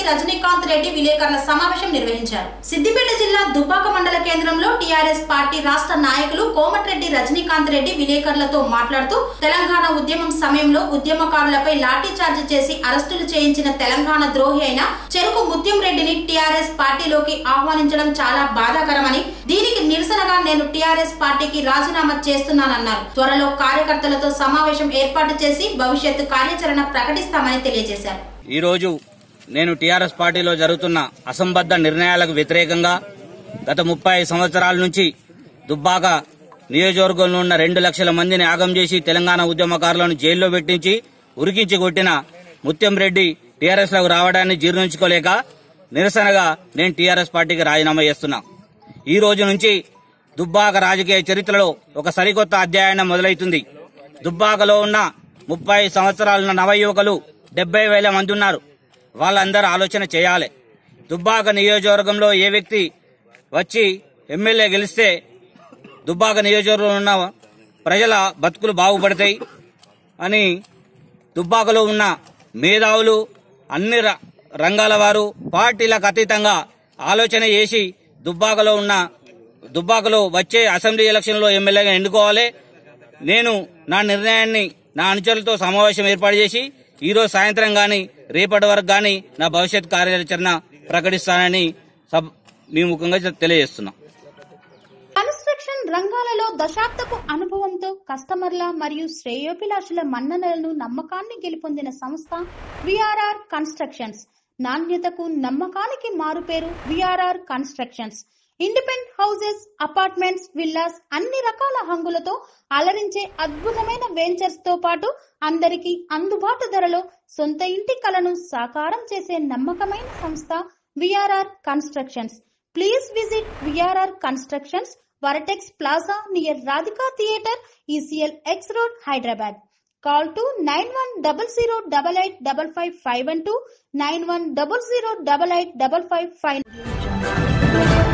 రజనీకాంత్ రెడ్డి విలేకరుల సమావేశం నిర్వహించారు సిద్దిపేట జిల్లా దుబ్బాక మండల కేంద్రంలో టీఆర్ఎస్ పార్టీ రాష్ట్ర నాయకులు కోమటిరెడ్డి రజనీకాంత్ రెడ్డి విలేకరులతో మాట్లాడుతూ తెలంగాణ ఉద్యమం సమయంలో ఉద్యమకారులపై లాఠీ చార్జ్ చేసి అరెస్టులు చేయించిన తెలంగాణ ద్రోహి అయిన చెరుకు ముత్యం రెడ్డిని టీఆర్ఎస్ పార్టీలోకి ఆహ్వానించడం చాలా బాధాకరమని దీనికి నిరసనగా నేను టీఆర్ఎస్ పార్టీకి రాజీనామా చేస్తున్నానన్నారు త్వరలో కార్యకర్తలతో సమావేశం ఏర్పాటు చేసి భవిష్యత్తు కార్యాచరణ ప్రకటిస్తామని తెలియజేశారు ఈ రోజు నేను టీఆర్ఎస్ పార్టీలో జరుగుతున్న అసంబద్ధ నిర్ణయాలకు వ్యతిరేకంగా గత ముప్పై సంవత్సరాల నుంచి దుబ్బాక నియోజకవర్గంలో ఉన్న రెండు లక్షల మందిని ఆగం చేసి తెలంగాణ ఉద్యమకారులను జైల్లో పెట్టించి ఉరికించి కొట్టిన ముత్యం రెడ్డి టీఆర్ఎస్ లకు రావడాన్ని జీర్ణించుకోలేక నిరసనగా నేను టీఆర్ఎస్ పార్టీకి రాజీనామా చేస్తున్నా ఈ రోజు నుంచి దుబ్బాక రాజకీయ చరిత్రలో ఒక సరికొత్త అధ్యాయం మొదలవుతుంది దుబ్బాకలో ఉన్న ముప్పై సంవత్సరాలున్న నవయువకులు డెబ్బై వేల మంది ఉన్నారు వాళ్ళందరూ ఆలోచన చేయాలి దుబ్బాక నియోజకవర్గంలో ఏ వ్యక్తి వచ్చి ఎమ్మెల్యే గెలిస్తే దుబ్బాక నియోజకవర్గంలో ఉన్న ప్రజల బతుకులు బాగుపడతాయి అని దుబ్బాకలో ఉన్న మేధావులు అన్ని ర- రంగాల వారు పార్టీలకు అతీతంగా ఆలోచన చేసి దుబ్బాకలో ఉన్న దుబ్బాకలో వచ్చే అసెంబ్లీ ఎలక్షన్లో ఎమ్మెల్యేగా ఎన్నుకోవాలి నేను నా నిర్ణయాన్ని నా అనుచరులతో సమావేశం ఏర్పాటు చేసి ఈ రోజు సాయంత్రం గాని రేపటి వరకు గాని నా భవిష్యత్ కార్యాచరణ ప్రకటిస్తానని సబ్ మీ ముఖంగా తెలియజేస్తున్నా కన్స్ట్రక్షన్ రంగాలలో దశాబ్దపు అనుభవంతో కస్టమర్ల మరియు శ్రేయోభిలాషుల మన్ననలను నమ్మకాన్ని గెలుపొందిన సంస్థ విఆర్ఆర్ కన్స్ట్రక్షన్స్ నాణ్యతకు నమ్మకానికి మారుపేరు VRR constructions independent houses apartments villas అన్ని రకాల హంగులతో అలరించే అద్భుతమైన వెంచర్స్ తో పాటు అందరికీ అందుబాటు ధరలో సొంత ఇంటి కలను సాకారం చేసే నమ్మకమైన సంస్థ VRR constructions please visit VRR constructions Vertex Plaza near Radhika theatre ECIL X road Hyderabad call to nine one double zero double eight double five five one two nine one double zero double eight double five five